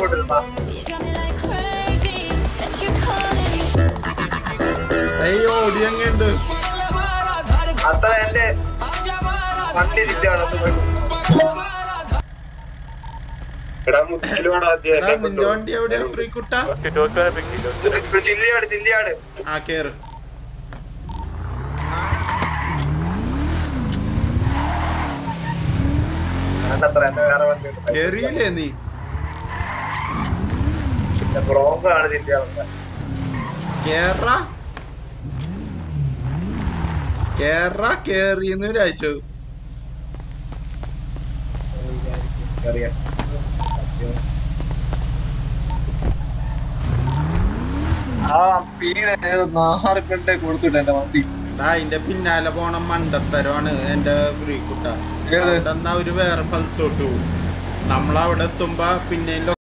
കൊണ്ടിരുന്ന അയ്യോ ഓടി അങ്ങുണ്ട് അത്ര എന്റെ വണ്ടി തിരിച്ചാണ് എടാ മുക്കിൽ വേണം എടാ നിന്റെ വണ്ടി എവിടെയാ ഫ്രീ കുട്ട ചില്ലിയാണ് ചില്ലിയാണ് ആ കേറ് അത്ര എന്റെ വേറെ വണ്ടി കേറിയില്ലേ നീ ബ്രോങ്ക് ആണ് ചില്ലിയാണ് കേറ കേറ കേറിന്ന് ഒരാഴ്ച അറിയാം ആ പീനെ നാഹാർക്കണ്ടേ കൊടുത്തിട്ട് എന്റെ വണ്ടി എടാ അതിന്റെ പിന്നാലെ പോണ മണ്ടത്തരമാണ് എന്റെ ഫ്രീ കുട്ട ഏത്? അവിടെ എന്നാ ഒരു വേറെ സ്ഥലത്തോട്ട് പോകും നമ്മളവിടെ എത്തുമ്പോ പിന്നെയും